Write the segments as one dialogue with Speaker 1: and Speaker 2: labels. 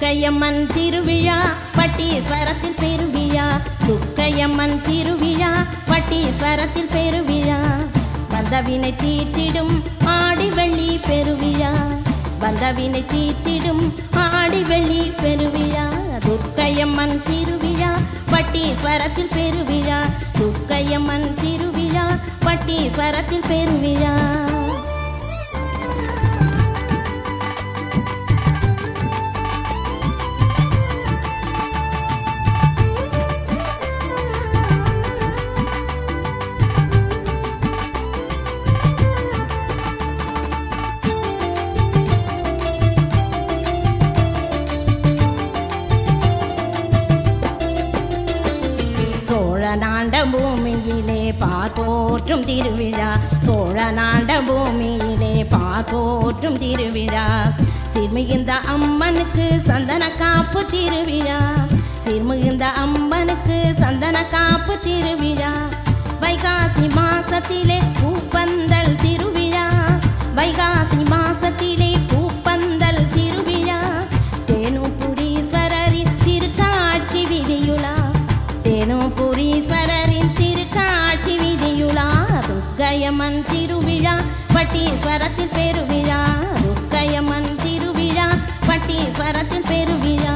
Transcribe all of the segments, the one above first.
Speaker 1: துர்க்கையம்மன் திருவிழா பட்டீஸ்வரத்தில் பெருவிழா துர்க்கையம்மன் திருவிழா பட்டீஸ்வரத்தில் பெருவிழா வந்தவினை தீர்த்திடும் ஆடி வெள்ளி பெருவிழா வந்தவினை தீர்த்திடும் ஆடி வெள்ளி பெருவிழா துர்க்கையம்மன் திருவிழா பட்டீஸ்வரத்தில் பெருவிழா துர்க்கையம்மன் திருவிழா பட்டீஸ்வரத்தில் பெருவிழா சோழநாண்ட பூமியிலே பாத்தோற்றும் திருவிழா சோழநாண்ட பூமியிலே பாத்தோற்றும் திருவிழா சிறுமிகுந்த அம்மனுக்கு சந்தன காப்பு திருவிழா சிறுமிகுந்த அம்மனுக்கு சந்தன காப்பு திருவிழா வைகாசி மாசத்திலே பூப்பந்தல் திருவிழா வைகாசி மாசத்திலே பூப்பந்தல் திருவிழா தேனுபுரீஸ்வரரின் திருக்காட்சி விதியுலா தேனுபுரீஸ்வரரின் திருக்காட்சி விதியுலா துர்க்கையம்மன் திருவிழா பட்டீஸ்வரத்தில் பெருவிழா துர்க்கையம்மன் திருவிழா பட்டீஸ்வரத்தில் பெருவிழா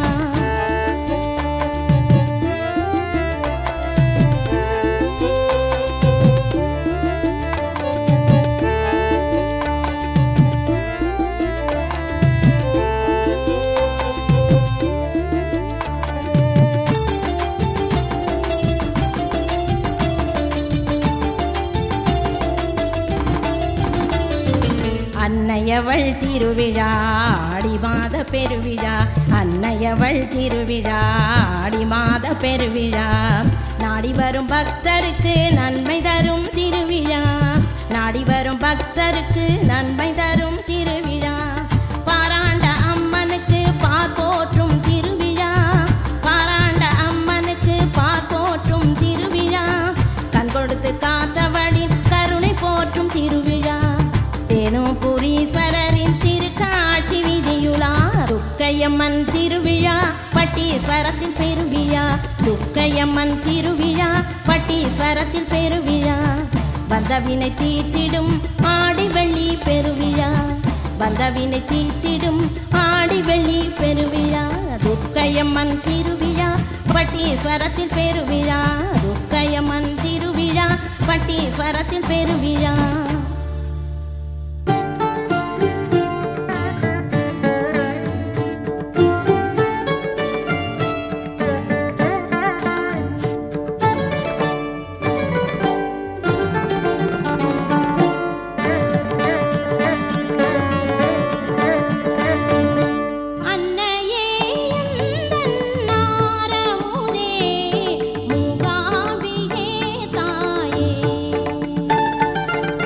Speaker 1: அன்னையவள் திருவிழா ஆடி மாத பெருவிழா அன்னையவள் திருவிழா ஆடி மாத பெருவிழா நாடி வரும் பக்தருக்கு நன்மை தரும் திருவிழா நாடி வரும் பக்தருக்கு நன்மை தரும் திருவிழா பாராண்ட அம்மனுக்கு பாத்தோற்றும் திருவிழா பாராண்ட அம்மனுக்கு பாத்தோற்றும் திருவிழா கண் கொடுத்து காத்தவளின் கருணை போற்றும் திருவிழா தேனுபுரீஸ்வரரின் திருக்காட்சி விதியுலா துர்க்கையம்மன் திருவிழா பட்டீஸ்வரத்தில் பெருவிழா துர்க்கையம்மன் திருவிழா பட்டீஸ்வரத்தில் பெருவிழா வந்தவினை தீர்த்திடும் ஆடி வெள்ளி பெருவிழா வந்தவினை தீர்த்திடும் ஆடி வெள்ளி பெருவிழா துர்க்கையம்மன் திருவிழா பட்டீஸ்வரத்தில் பெருவிழா துர்க்கையம்மன் திருவிழா பட்டீஸ்வரத்தில் பெருவிழா அன்னையே எந்தன் ஆரமுதே மூகாம்பிகே தாயே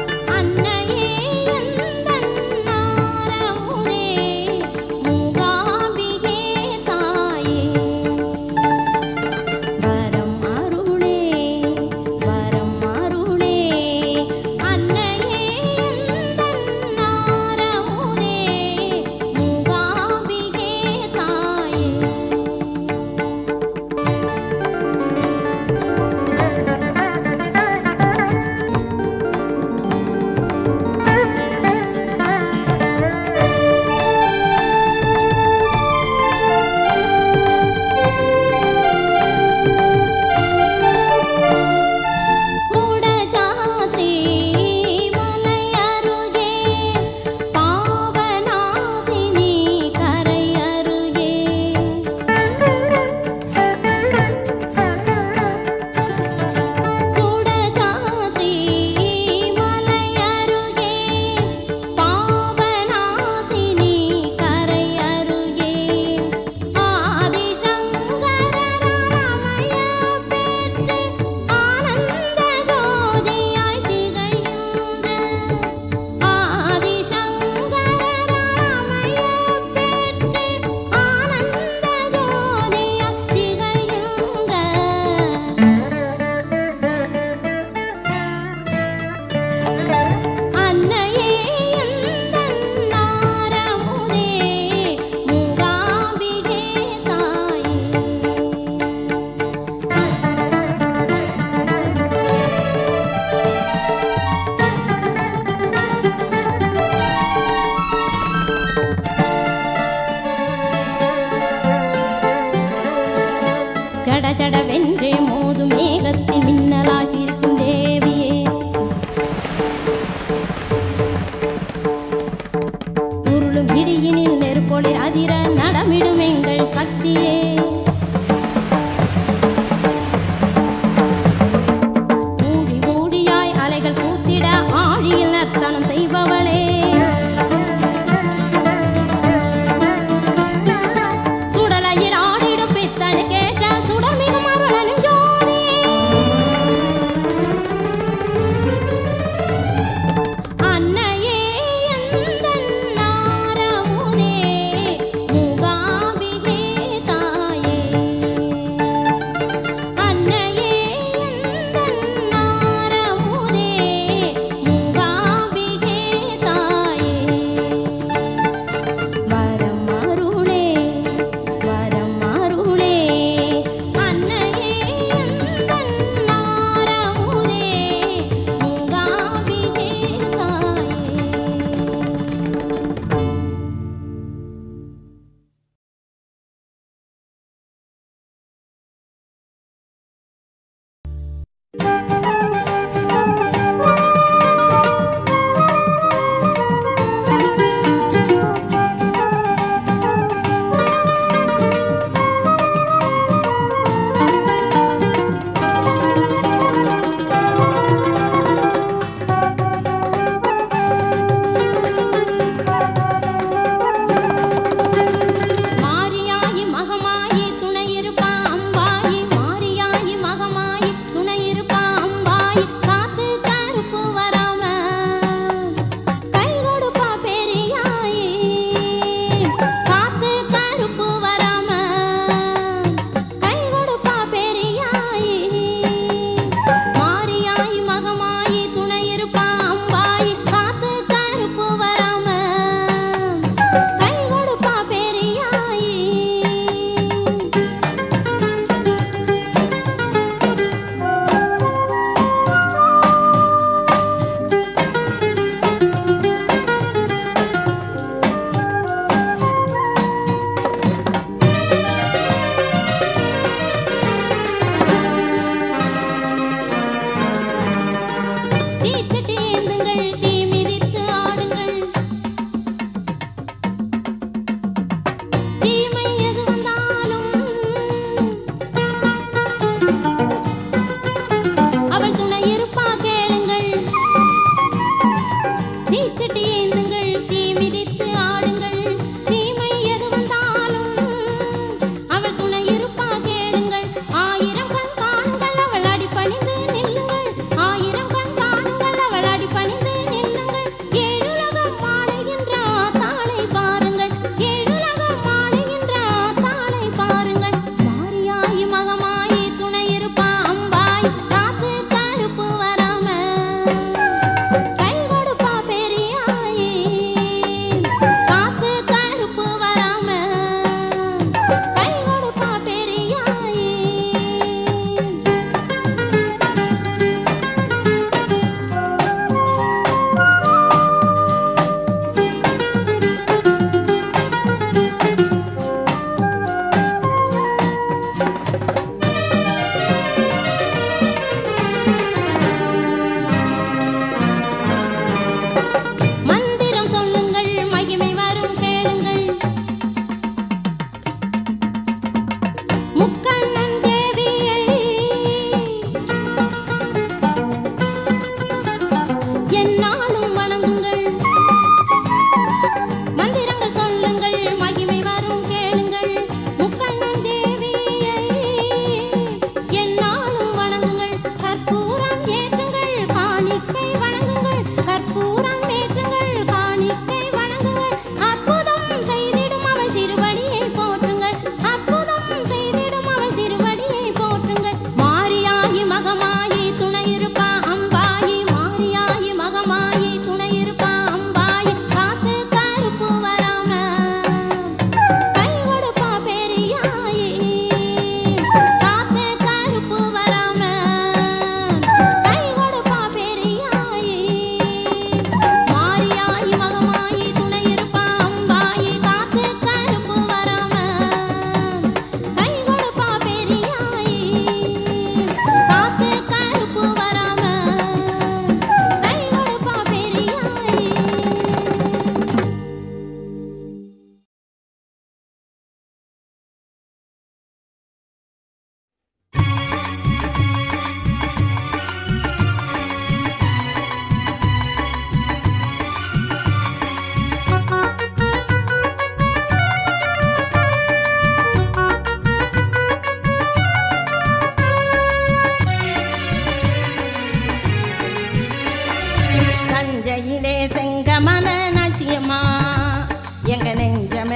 Speaker 1: என்றே மோதும் மேகத்தின் மின்னலாய் சிரிக்கும் தேவியே உருளும் இடியினில் நெருப்பொளிர் அதிர நடமிடும் எங்கள் சக்தியே ஊழி ஊழியாய் அலைகள் கூத்திட ஆழியில் நர்த்தனம் செய்பவளே சுடலையில் ஆடிடும் பித்தனு கேட்ட சுடர்மிகும் அருளனும் ஜோதியே அன்னையே எந்தன் நாரமுதே மூகாம்பிகே தாயே அன்னையே எந்தன் நாரமுதே மூகாம்பிகே தாயே வரம் அருளே வரம் அருளே அன்னையே எந்தன் நாரமுதே மூகாம்பிகே தாயே மாரியாயி மகமாயி துணையிருப்பா அம்பாயி மாரியாயி மகமாயி துணையிருப்பா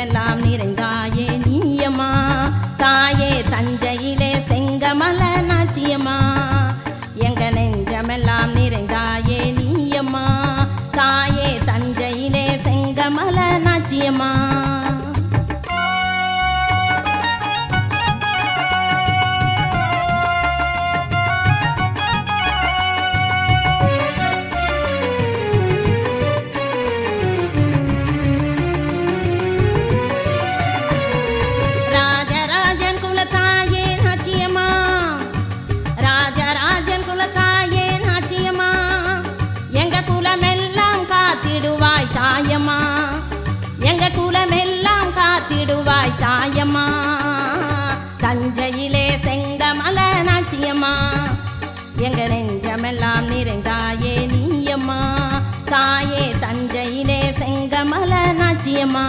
Speaker 1: நெஞ்சமெல்லாம் நிறைந்தாயே நீயம்மா தாயே தஞ்சையிலே செங்கமல நாச்சியம்மா எங்க நெஞ்சமெல்லாம் நிறைந்தாயே நீயம்மா தாயே தஞ்சையிலே செங்கமல நாச்சியம்மா ராஜராஜன் குலத்தாயே நாச்சியம்மா ராஜராஜன் குலத்தாயே நாச்சியம்மா எங்க குலமெல்லாம் காத்திடுவாய் தாயம்மா எங்க குலமெல்லாம் காத்திடுவாய் தாயம்மா தஞ்சையிலே செங்கமல நாச்சியம்மா எங்க நெஞ்சமெல்லாம் நிறைந்தாயே நீயம்மா தாயே தஞ்சையிலே செங்கமல நாச்சியம்மா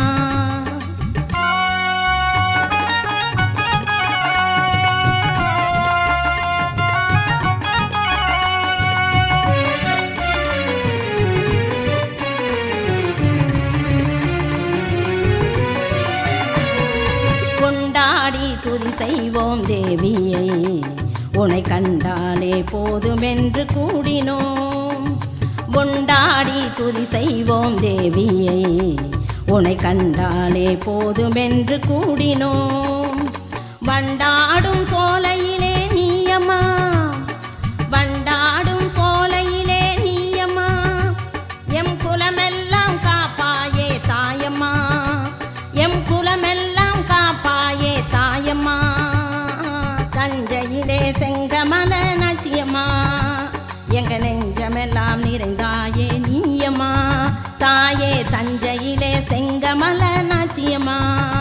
Speaker 1: கொண்டாடி துதி செய்வோம் தேவியை உனை கண்டாலே போதுமென்று கூடினோம் கொண்டாடி துதி செய்வோம் தேவியை உனை கண்டாலே போதுமென்று கூடினோம் வண்டாடும் சோலையிலே நீயம்மா வண்டாடும் சோலையிலே நீயம்மா எம் குலமெல்லாம் காப்பாயே தாயம்மா எம் குலமெல்லாம் காப்பாயே தாயம்மா தஞ்சையிலே செங்கமல நாச்சியம்மா எங்க நெஞ்சமெல்லாம் நிறைந்தாயே நீயம்மா தாயே தஞ்சையிலே செங்கமல நாச்சியம்மா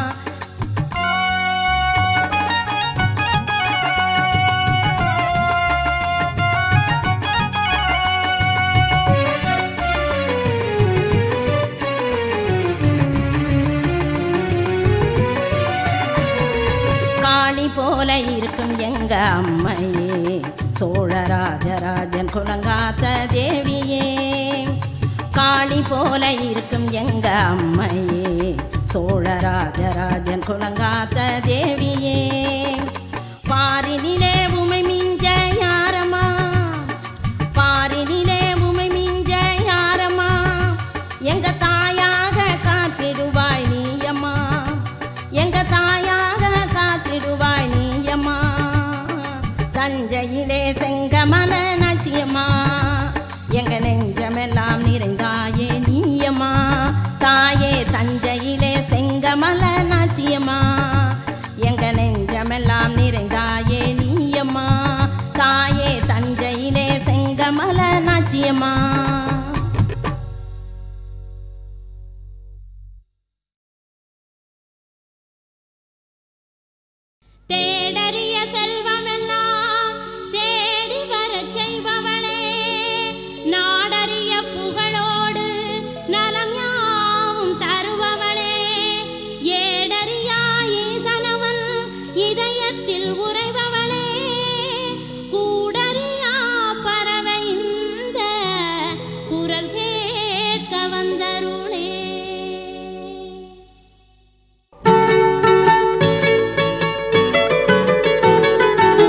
Speaker 1: காளி போல இருக்கும் எங்க அம்மையே சோழராஜராஜன் குலங்காத்த தேவியே காளி போல இருக்கும் எங்க அம்மையே சோழராஜராஜன் குலங்காத்த தேவியே பாரினிலே உமை மிஞ்ச யாரம்மா பாரினிலே உமை மிஞ்ச யாரம்மா எங்க தாயாக காத்திடுவாய் நீயம்மா எங்க தாயாக காத்திடுவாய் நீயம்மா தஞ்சையிலே செங்கமல நாச்சியம்மா எங்க நெஞ்சமெல்லாம் நிறைந்தாயே நீயம்மா தாயே தஞ்சையிலே செங்கமல நாச்சியம்மா எங்க நெஞ்சமெல்லாம் நிறைந்தாயே நீயம்மா தாயே தஞ்சையிலே செங்கமல நாச்சியம்மா
Speaker 2: தேடறிய செல்வமெல்லாம் தேடி வரச் செய்பவளே நாடறிய புகழோடு நலம் யாவும் தருபவளே ஏடறியா ஈசனவன் இதயத்தில் உறைபவளே கூடறியா பறவை இந்த குரல் கேட்க வந்தருளே
Speaker 3: ஆ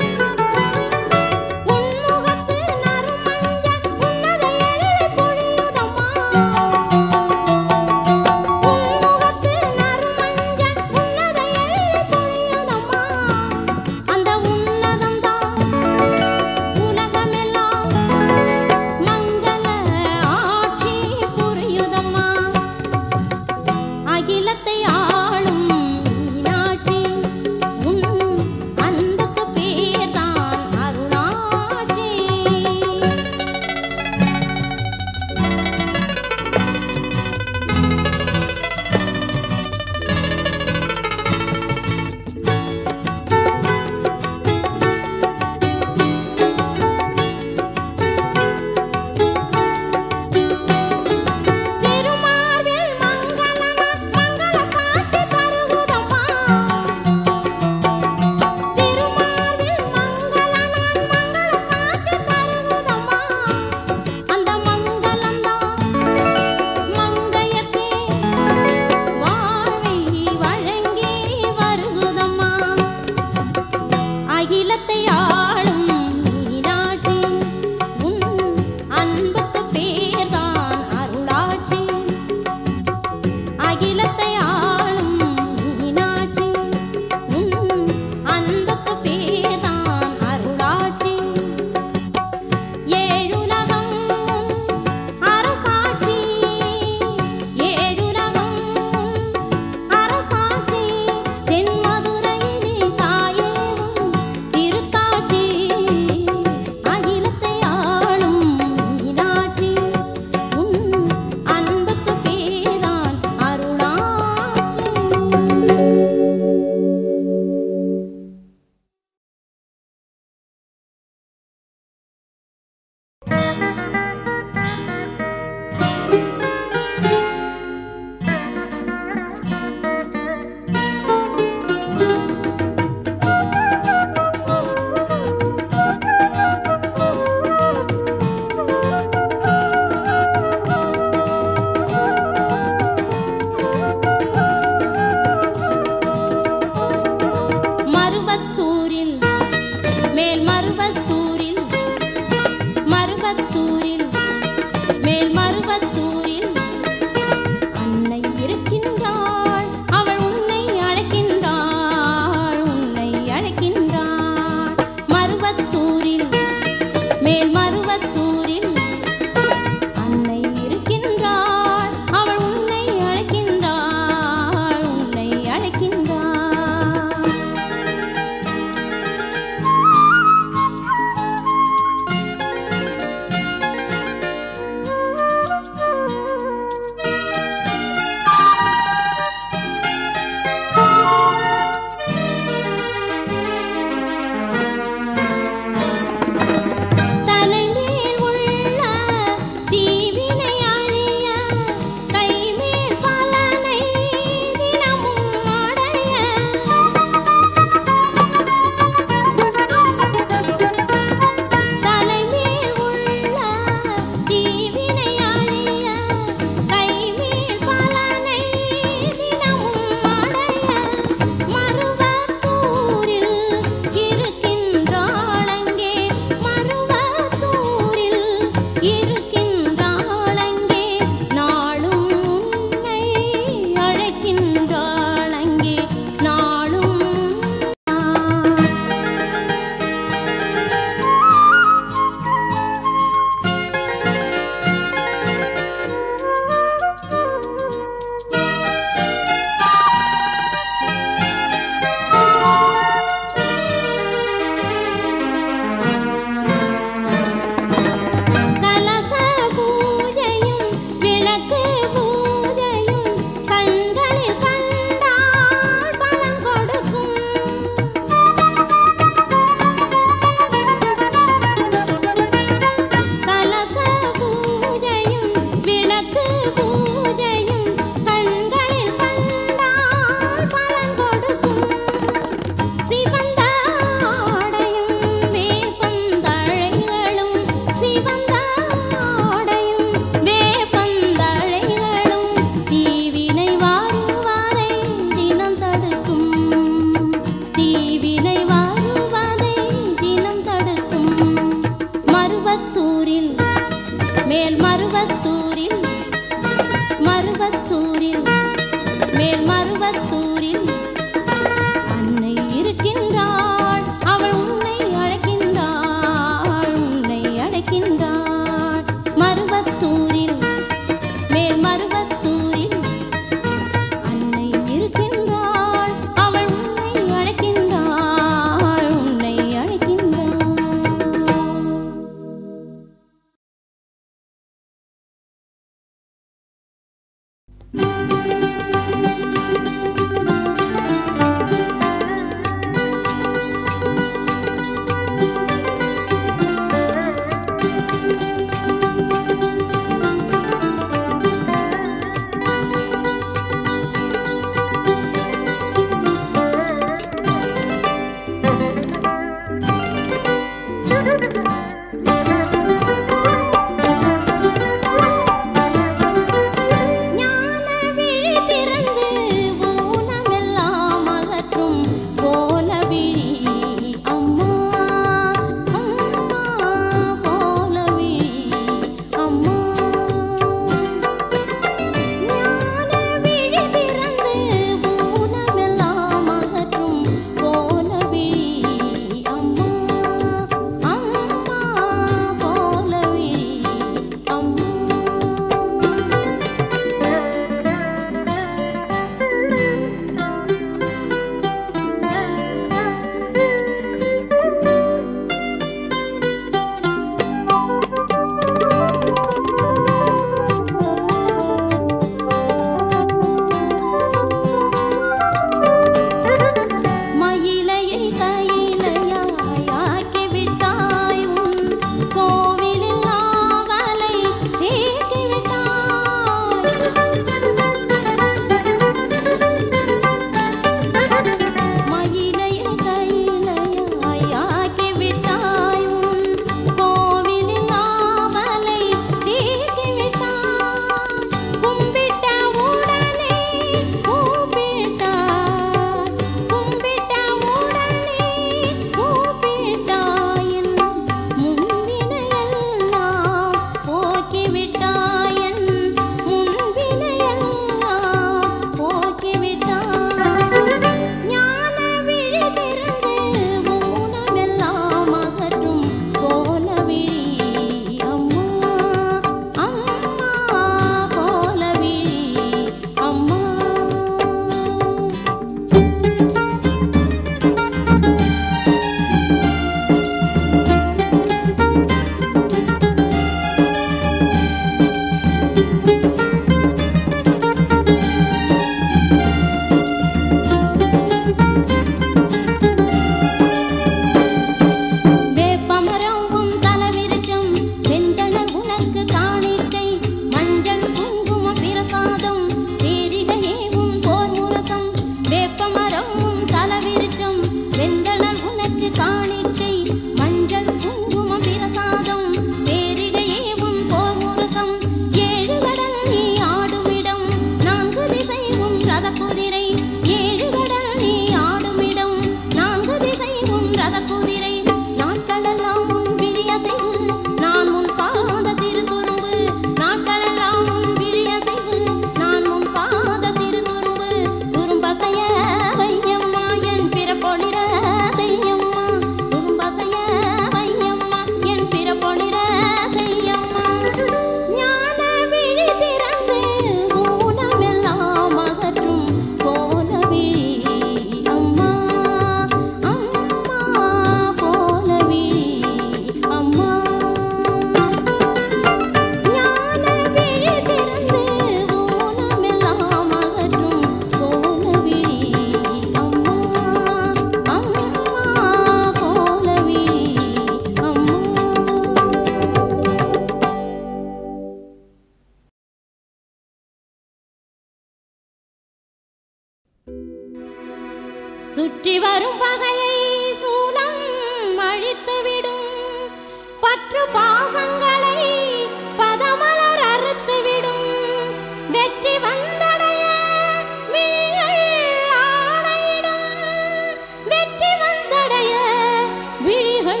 Speaker 2: சுற்றி வரும் பகையை சூலம் அழித்துவிடும் பற்று பாசங்களை பதமலர் அறுத்துவிடும் வெற்றி வந்தடைய விழிகள் ஆணையிடும் வெற்றி வந்தடைய விழிகள்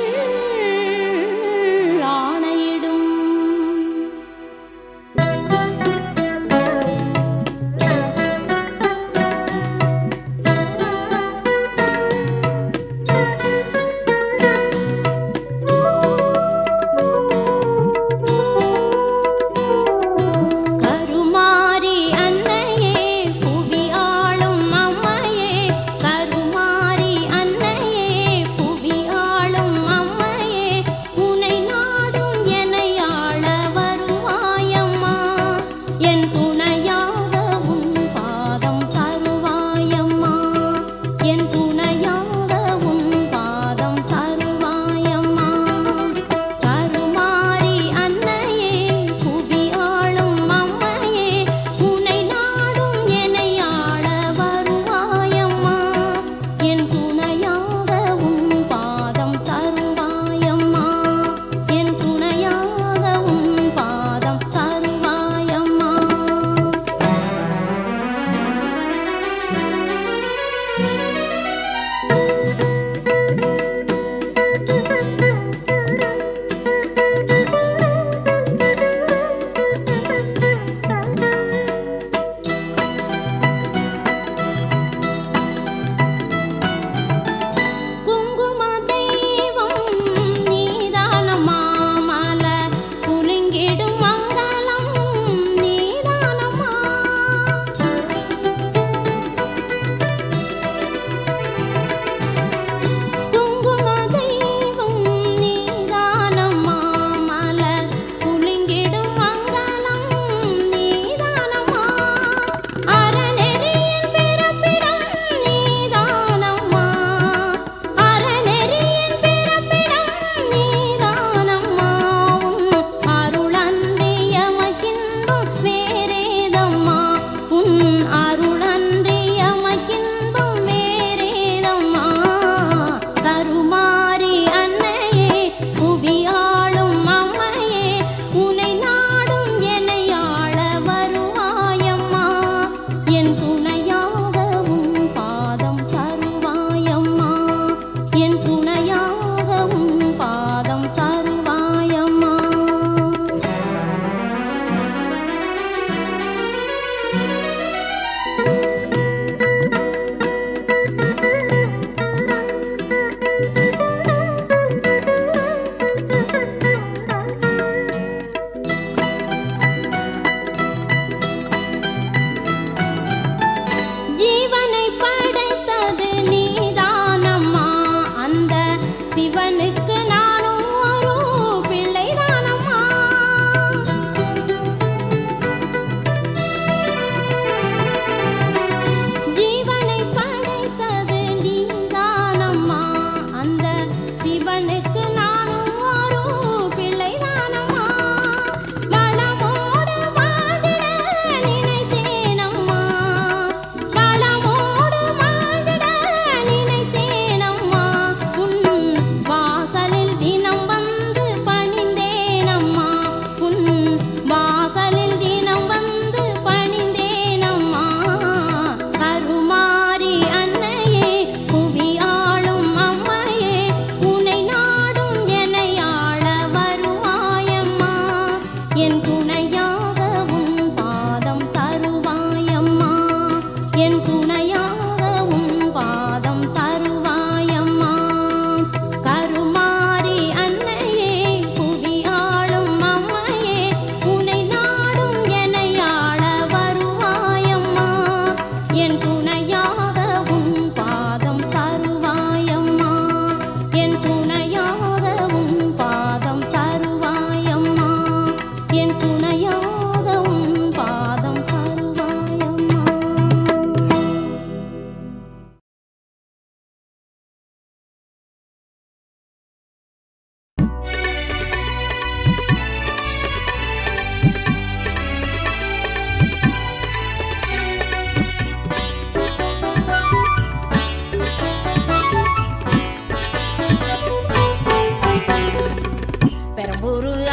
Speaker 2: ஆணையிடும்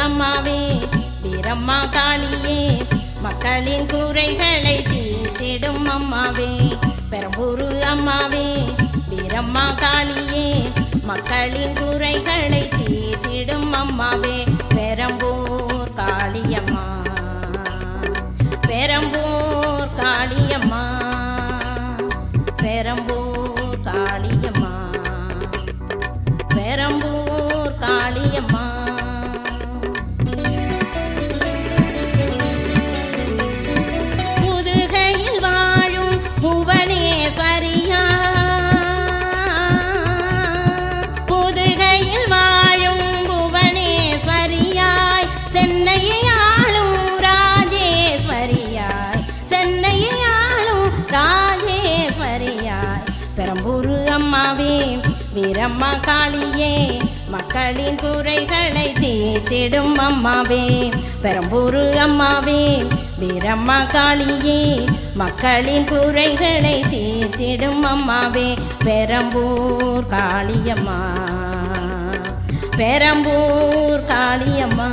Speaker 2: அம்மாவே வீரம்மா காளியே மக்களின் குறைகளை தீர்த்திடும் அம்மாவே பெரம்பூரு அம்மாவே வீரம்மா காளியே மக்களின் குறைகளை தீர்த்திடும் அம்மாவே பெரம்பூர் காளியம்மா பெரம்பூர் காளியம்மா பெரம்பூர் காளியம்மா பெரம்பூர் காளியம்மா புதுகையில் வாழும் புவனேஸ்வரியா புதுகையில் வாழும் புவனேஸ்வரியாய் சென்னையை ஆளும் ராஜேஸ்வரியாய் சென்னையை ஆளும் ராஜேஸ்வரியாய் பெரம்பூரு அம்மாவே வீரம்மா காளியே மக்களின் குறைகளை தீர்த்திடும் அம்மாவே பெரம்பூரு அம்மாவே வீரம்மா காளியே மக்களின் குறைகளை தீர்த்திடும் அம்மாவே பெரம்பூர் காளியம்மா பெரம்பூர் காளியம்மா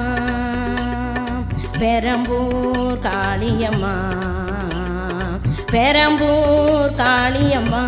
Speaker 2: பெரம்பூர் காளியம்மா பெரம்பூர் காளியம்மா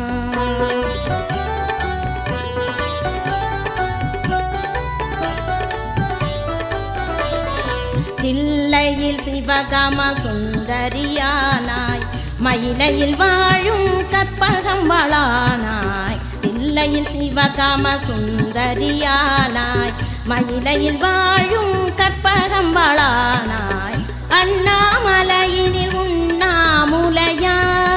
Speaker 2: தில்லையில் சிவகாம சுந்தரியானாய் மயிலையில் வாழும் கற்பகம் வளானாய் தில்லையில் சிவகாம சுந்தரியானாய் மயிலையில் வாழும் கற்பகம் வளானாய் அண்ணாமலையினில் உண்ணாமுலையா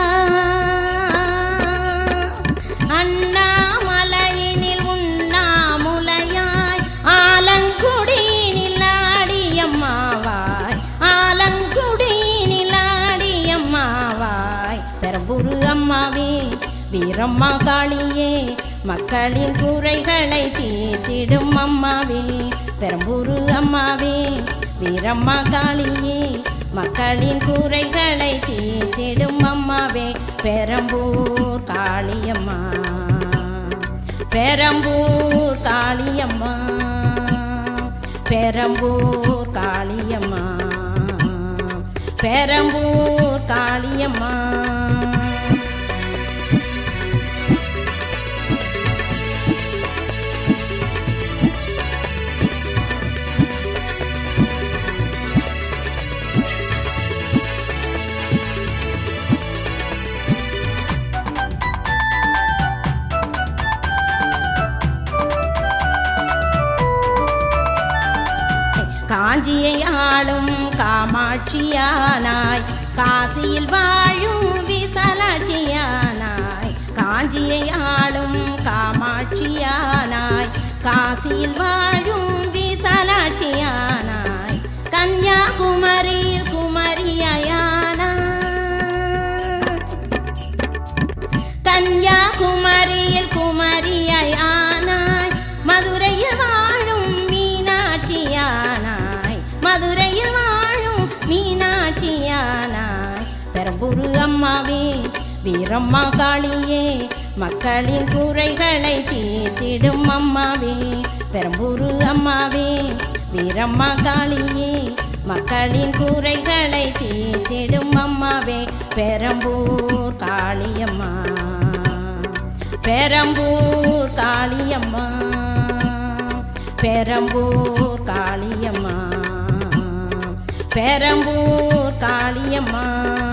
Speaker 2: அண்ணாமலையினில் உண்ணாமுலையாய் ஆலங்குடியினில் ஆடியம்மாவாய் ஆலங்குடியினில் ஆடியம்மாவாய் பெரம்புரு அம்மாவே வீரம்மா காளியே மக்களின் குறைகளை தீர்த்திடும் அம்மாவே பெரம்பூரு அம்மாவே வீரம்மா காளியே மக்களின் குறைகளை தீர்த்திடும் அம்மாவே பெரம்பூர் காளியம்மா பெரம்பூர் காளியம்மா பெரம்பூர் காளியம்மா பெரம்பூர் காளியம்மா காஞ்சியை ஆளும் காமாட்சியானாய் காசியில் வாழும் விசலாட்சியானாய் காஞ்சியை ஆளும் காமாட்சியானாய் காசியில் வாழும் விசலாட்சியானாய் கன்னியாகுமரியில் குமரியானாய் கன்னியாகுமரியில் குமரியானாய் மதுரையில் வாழும் மீனாட்சியானாய் மதுரையில் வாழும் மீனாட்சியானாய் பெரம்பூரு அம்மாவே வீரம்மா காளியே மக்களின் குறைகளை தீர்த்திடும் அம்மாவே பெரம்பூரு அம்மாவே வீரம்மா காளியே மக்களின் குறைகளை தீர்த்திடும் அம்மாவே பெரம்பூர் காளியம்மா பெரம்பூர் காளியம்மா பெரம்பூர் காளியம்மா பெரம்பூர் காளியம்மா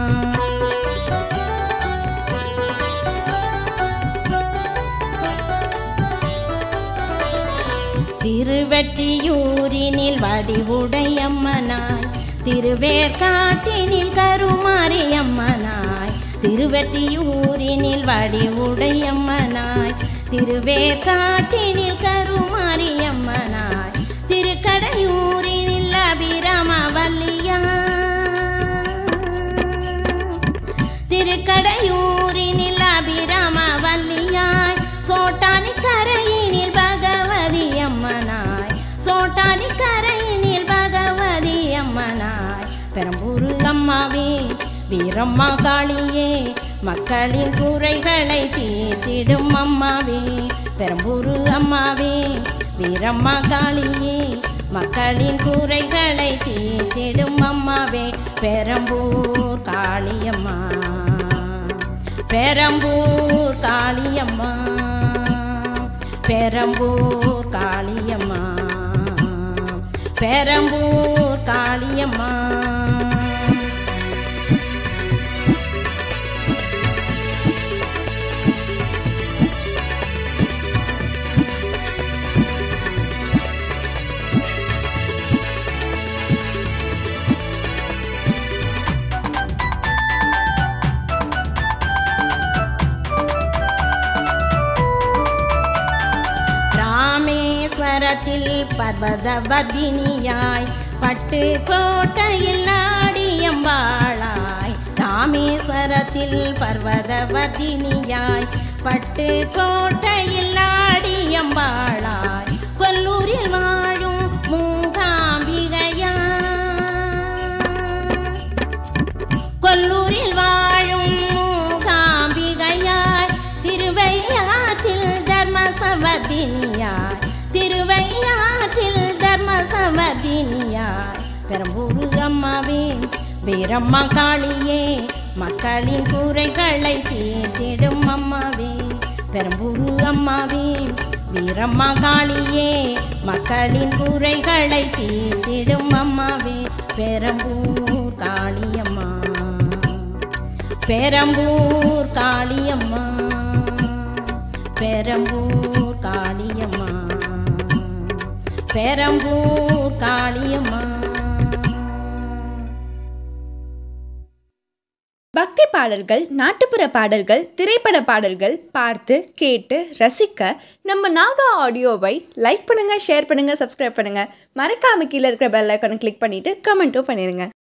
Speaker 2: திருவெற்றியூரினில் வடிவுடையம்மனாய் திருவேற்காட்டினில் கருமாரியம்மனாய் திருவெற்றியூரினில் வடிவுடையம்மனாய் திருவேற்காட்டினில் கருமாரியம்மனாய் திருக்கடையூரினில் அபிராமவல்லியா திருக்கடையூரினில் அபிராமவல்லியாய் சோட்டானி கரையினில் பகவதி அம்மனாய் சோட்டானி கரையினில் பகவதி அம்மனாய் பெரம்பூரு அம்மாவே வீரம்மா காளியே மக்களின் குறைகளை தீர்த்திடும் அம்மாவே பெரம்பூரு அம்மாவே வீரம்மா காளியே மக்களின் குறைகளை தீர்த்திடும் அம்மாவே பெரம்பூர் காளியம்மா பெரம்பூர் காளியம்மா பெரம்பூர் காளியம்மா பெரம்பூர் காளியம்மா ராமேஸ்வரத்தில் பர்வதவர்தினியாய் பட்டு கோட்டையில் நாடியம்பாளாய் ராமேஸ்வரத்தில் பர்வதவர்தினியாய் பட்டு கோட்டையில் நாடியம்பாளாய் கொல்லூரில் வாழும் மூகாம்பிகையா கொல்லூரில் வாழும் மூகாம்பிகையாய் திருவையாற்றில் தர்மசவதினியாய் திருவையாற்றில் தர்மசவதினியாய் பெரம்பூர் அம்மாவே வீரம்மா காளியே மக்களின் குறைகளை தீர்த்திடும் அம்மாவே பெரம்பூர் அம்மாவே வீரம்மா காளியே மக்களின் குறைகளை தீர்த்திடும் அம்மாவே பெரம்பூர் காளியம்மா பெரம்பூர் காளியம்மா பெரம்பூர் காளியம்மா பெரம்பூர் காளியம்மா
Speaker 3: பக்தி பாடல்கள் நாட்டுப்புற பாடல்கள் திரைப்பட பாடல்கள் பார்த்து கேட்டு ரசிக்க நம்ம நாகா ஆடியோவை லைக் பண்ணுங்க ஷேர் பண்ணுங்க சப்ஸ்கிரைப் பண்ணுங்க மறக்காம கீழே இருக்கிற பெல் ஐக்கானை கிளிக் பண்ணிட்டு கமெண்ட்டும் பண்ணிடுங்க